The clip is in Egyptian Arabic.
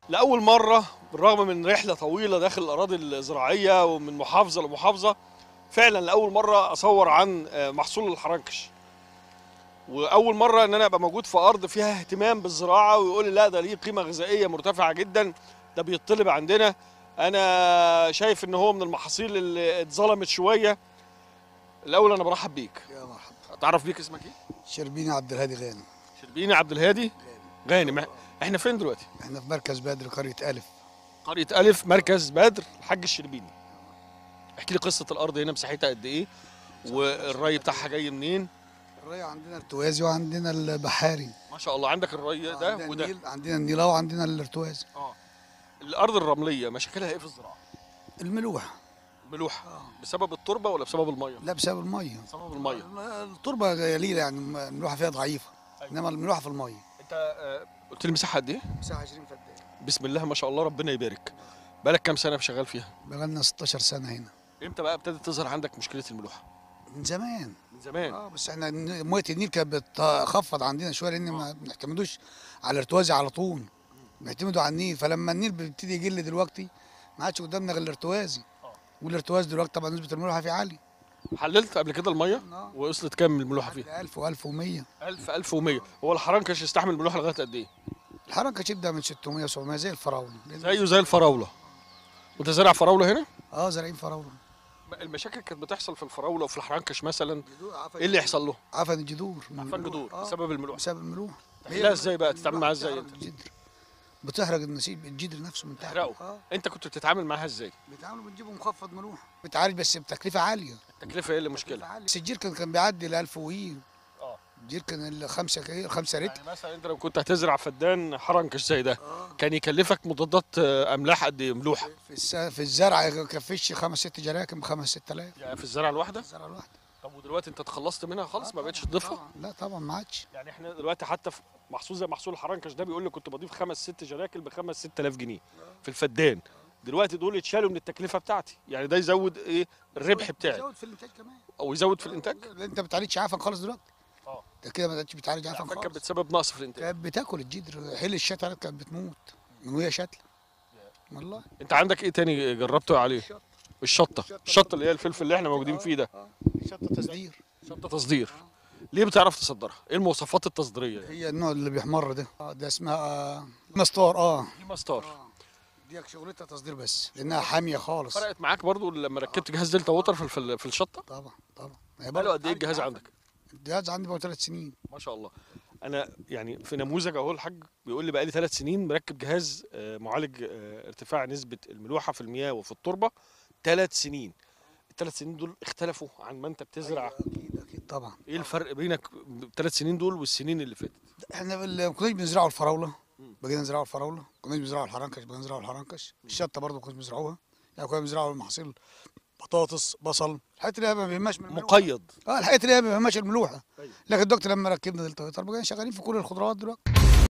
لأول مرة بالرغم من رحلة طويلة داخل الأراضي الزراعية ومن محافظة لمحافظة فعلا لأول مرة أصور عن آه، محصول الحرنكش وأول مرة إن أنا أبقى موجود في أرض فيها اهتمام بالزراعة ويقول لي لا ده ليه قيمة غذائية مرتفعة جدا ده بيطلب عندنا أنا شايف إن هو من المحاصيل اللي اتظلمت شوية الأول أنا برحب بيك يا مرحبا أتعرف بيك اسمك إيه؟ شربيني عبد الهادي غانم شربيني عبد الهادي غانم إحنا فين دلوقتي؟ احنا في مركز بدر قرية ألف قرية ألف مركز بدر الحاج الشربيني احكي لي قصة الأرض هنا مساحتها قد إيه والري بتاعها جاي منين الري عندنا ارتوازي وعندنا البحاري ما شاء الله عندك الري ده عندنا وده النيل عندنا النيل وعندنا الارتوازي اه الأرض الرملية مشاكلها إيه في الزراعة؟ الملوحة ملوحة بسبب التربة ولا بسبب المية؟ لا بسبب المية بسبب المية التربة قليلة يعني الملوحة فيها ضعيفة أيوة. انما الملوحة في المية أنت آه، قلت لي مساحة قد إيه؟ مساحة 20 فدان بسم الله ما شاء الله ربنا يبارك بقالك كام سنة شغال فيها؟ بقالنا 16 سنة هنا إمتى بقى ابتدت تظهر عندك مشكلة الملوحة؟ من زمان من زمان اه بس احنا ن- مية النيل كانت بتخفض عندنا شوية لان ما بنعتمدوش على الارتوازي على طول بنعتمدوا على النيل فلما النيل بيبتدي يقل دلوقتي ما عادش قدامنا غير الارتوازي آه. والارتواز دلوقتي طبعا نسبة الملوحة فيه عالية حللت قبل كده المية آه. وصلت كام الملوحة فيها؟ 1000 و1100 1000 1100 هو الحرنكش يستحمل الملوحة لغاية قد إيه؟ الحركة تبدأ من 600 700 زي الفراولة زيه زي الفراولة وانت زارع فراولة هنا؟ اه زارعين فراولة المشاكل كانت بتحصل في الفراولة وفي الحرنكش مثلا ايه اللي يحصل له؟ عفن الجذور من عفان الملوحة. جذور آه. بسبب الملوحة بسبب الملوحة تحلها ازاي بقى؟ تتعامل معاها ازاي بتحرق انت؟ الجدر بتحرق النسيج الجدر نفسه من تحت تحرقه اه انت كنت بتتعامل معاها ازاي؟ بيتعاملوا بنجيبه مخفض ملوحة بتعالج بس بتكلفة عالية التكلفة ايه اللي مشكلة؟ عالية. بس الجير كان كان بيعدي ال 1000 وي اه الجير كان الخمسة كي خمسة رتر يعني مثلا انت لو كنت هتزرع فدان حرنكش زي ده كان يكلفك مضادات آه، املاح قد ايه؟ ملوحة في الس... في الزرع ما يكفيش خمس ست جراكم بخمس 6000 يعني في الزرعة الواحدة؟ الزرعة الواحدة طب ودلوقتي انت اتخلصت منها خالص ما بقتش تضيفها؟ طبعاً. لا طبعا ما عادش يعني احنا دلوقتي حتى في محصول زي محصول الحرنكش ده بيقول لي كنت بضيف خمس ست جراكل بخمس ست آلاف جنيه في الفدان دلوقتي دول اتشالوا من التكلفة بتاعتي يعني ده يزود ايه الربح بتاعي زود في الانتاج كمان او يزود في الانتاج لا، انت ما بتعالجش عفن خالص دلوقتي اه ده كده ما بقتش بتعالج عفن العفان كانت خالص بتسبب نقص في الانتاج كانت بتاكل الجدر حل الشتله كانت بتموت من وهي شتله والله انت عندك ايه تاني جربته عليه الشطه الشطه اللي هي الفلفل اللي احنا موجودين فيه ده شطه تصدير شطه تصدير ليه بتعرف تصدرها ايه المواصفات التصديريه يعني هي النوع اللي بيحمر ده آه، ده اسمها آه، مستار اه دي ماستار دي شغلتها تصدير بس لانها حاميه خالص فرقت معاك برضو لما ركبت جهاز دلتا ووتر في الفل- في الشطه طبعا طبعا هي بقاله برضه قد ايه الجهاز بتعالج عندك الجهاز عندي بقى ثلاث سنين ما شاء الله انا يعني في نموذج اهو الحاج بيقول لي بقالي ثلاث سنين مركب جهاز آه، معالج آه، ارتفاع نسبه الملوحه في المياه وفي التربه ثلاث سنين الثلاث سنين دول اختلفوا عن ما انت بتزرع اكيد اكيد طبعا ايه الفرق بينك الثلاث سنين دول والسنين اللي فاتت احنا بال- ما كناش بنزرعوا الفراوله مم. بقينا نزرعوا الفراوله ما كناش بنزرعوا الحرنكش بقينا نزرعوا الحرنكش الشطه برضه ما كناش بنزرعوها يعني كنا بنزرعوا المحاصيل بطاطس بصل الحاجات اللي هي ما بيهمهاش من الملوحة. مقيد اه الحاجات اللي هي ما بيهمهاش الملوحه أيوة. لكن دلوقتي لما ركبنا دلتا ويتر بقينا شغالين في كل الخضروات دلوقتي